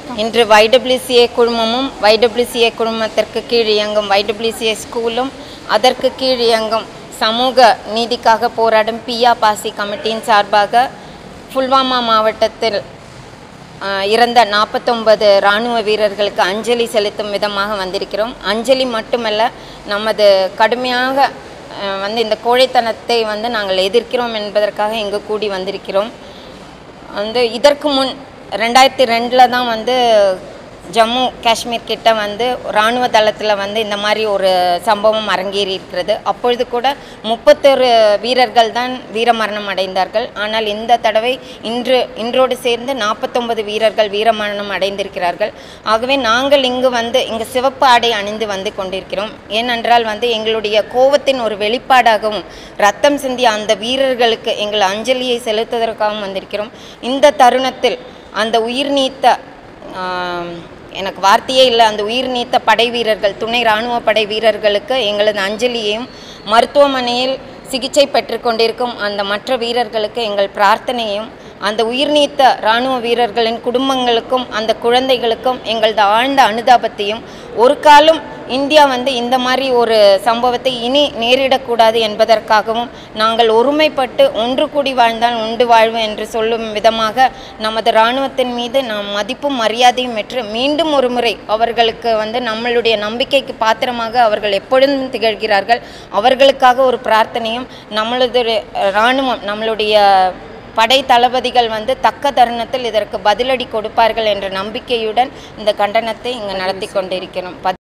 இன்று YWCA குழுமமும் YWCA குழுமத்திற்கு கீழ் இயங்கும் YWCA ஸ்கூலும் அதற்கு கீழ் இயங்கும் சமூக நீதிக்காக போராடும் பியா பாசி கமிட்டியின் சார்பாக புல்வாமா மாவட்டத்தில் ஆஹ், இறந்த நாற்பத்தொன்பது இராணுவ வீரர்களுக்கு அஞ்சலி செலுத்தும் விதமாக வந்திருக்கிறோம் அஞ்சலி மட்டுமல்ல நமது கடுமையாக ஆஹ், வந்து இந்த கோழைத்தனத்தை வந்து நாங்கள் எதிர்க்கிறோம் என்பதற்காக இங்கு கூடி வந்திருக்கிறோம் வந்து இதற்கு முன் ரெண்டாயிரத்தி ரெண்டில் தான் வந்து ஜம்மு காஷ்மீர் கிட்ட வந்து இராணுவ தளத்தில் வந்து இந்த மாதிரி ஒரு சம்பவம் அரங்கேறி இருக்கிறது அப்பொழுது கூட முப்பத்தொரு வீரர்கள் தான் வீரமரணம் அடைந்தார்கள் ஆனால் இந்த தடவை இன்று இன்றோடு சேர்ந்து நாற்பத்தொன்பது வீரர்கள் வீரமரணம் அடைந்திருக்கிறார்கள் ஆகவே நாங்கள் இங்கு வந்து இங்கு சிவப்பு ஆடை அணிந்து வந்து கொண்டிருக்கிறோம் ஏனென்றால் வந்து எங்களுடைய கோவத்தின் ஒரு வெளிப்பாடாகவும் ரத்தம் சிந்திய அந்த வீரர்களுக்கு எங்கள் அஞ்சலியை செலுத்துவதற்காகவும் வந்திருக்கிறோம் இந்த தருணத்தில் அந்த உயிர் நீத்த ஆம், எனக்கு வார்த்தையே இல்லை அந்த உயிர் நீத்த படை வீரர்கள் துணை இராணுவ படை வீரர்களுக்கு எங்களது அஞ்சலியையும் மருத்துவமனையில் சிகிச்சை பெற்றுக்கொண்டிருக்கும் அந்த மற்ற வீரர்களுக்கு எங்கள் பிரார்த்தனையையும் அந்த உயிர் நீத்த இராணுவ வீரர்களின் குடும்பங்களுக்கும் அந்த குழந்தைகளுக்கும் எங்களது ஆழ்ந்த அனுதாபத்தையும் ஒரு காலம் இந்தியா வந்து இந்த மாதிரி ஒரு சம்பவத்தை இனி நேரிடக்கூடாது என்பதற்காகவும் நாங்கள் ஒருமைப்பட்டு ஒன்று கூடி வாழ்ந்தால் உண்டு வாழ்வு என்று சொல்லும் விதமாக நமது இராணுவத்தின் மீது நாம் மதிப்பும் மரியாதையும் பெற்று மீண்டும் ஒரு முறை அவர்களுக்கு வந்து நம்மளுடைய நம்பிக்கைக்கு பாத்திரமாக அவர்கள் எப்பொழுதும் திகழ்கிறார்கள் அவர்களுக்காக ஒரு பிரார்த்தனையும் நம்மளது இராணுவம் நம்மளுடைய படை தளபதிகள் வந்து தக்க தருணத்தில் இதற்கு பதிலடி கொடுப்பார்கள் என்ற நம்பிக்கையுடன் இந்த கண்டனத்தை இங்கு நடத்தி கொண்டிருக்கிறோம்